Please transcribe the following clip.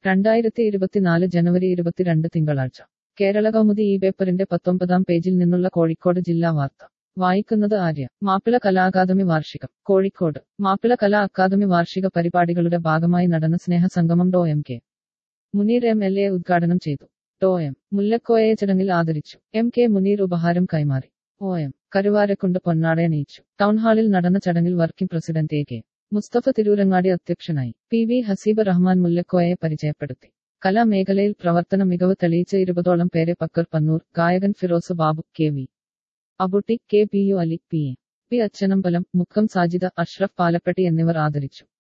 രണ്ടായിരത്തി ഇരുപത്തിനാല് ജനുവരി ഇരുപത്തിരണ്ട് തിങ്കളാഴ്ച കേരള കൗമുദി ഈ പേപ്പറിന്റെ പത്തൊമ്പതാം പേജിൽ നിന്നുള്ള കോഴിക്കോട് ജില്ലാ വാർത്ത വായിക്കുന്നത് ആര്യ മാപ്പിള കലാ അക്കാദമി വാർഷികം കോഴിക്കോട് മാപ്പിള കലാ അക്കാദമി വാർഷിക പരിപാടികളുടെ ഭാഗമായി നടന്ന സ്നേഹസംഗമം Dr M K Muneer M L A ഉദ്ഘാടനം ചെയ്തു ഡോ എം മുല്ലക്കോയയെ ചടങ്ങിൽ ആദരിച്ചു എം കെ മുനീർ ഉപഹാരം കൈമാറി ഒ എം കരുവാരക്കുണ്ട് പൊന്നാടയണിയിച്ചു ടൗൺഹാളിൽ നടന്ന ചടങ്ങിൽ working president A K Mustafa Tirurangadi അധ്യക്ഷനായി പി വി ഹസീബ് റഹ്മാൻ മുല്ലക്കോയെ പരിചയപ്പെടുത്തി കലാമേഖലയിൽ പ്രവർത്തന മികവ് തെളിയിച്ച ഇരുപതോളം പേരെ പക്കർ പന്നൂർ ഗായകൻ Firoz Babu K V Abutty K P U Ali P A P Achanambalam Mukkam Sajida Ashraf Palappetty എന്നിവർ ആദരിച്ചു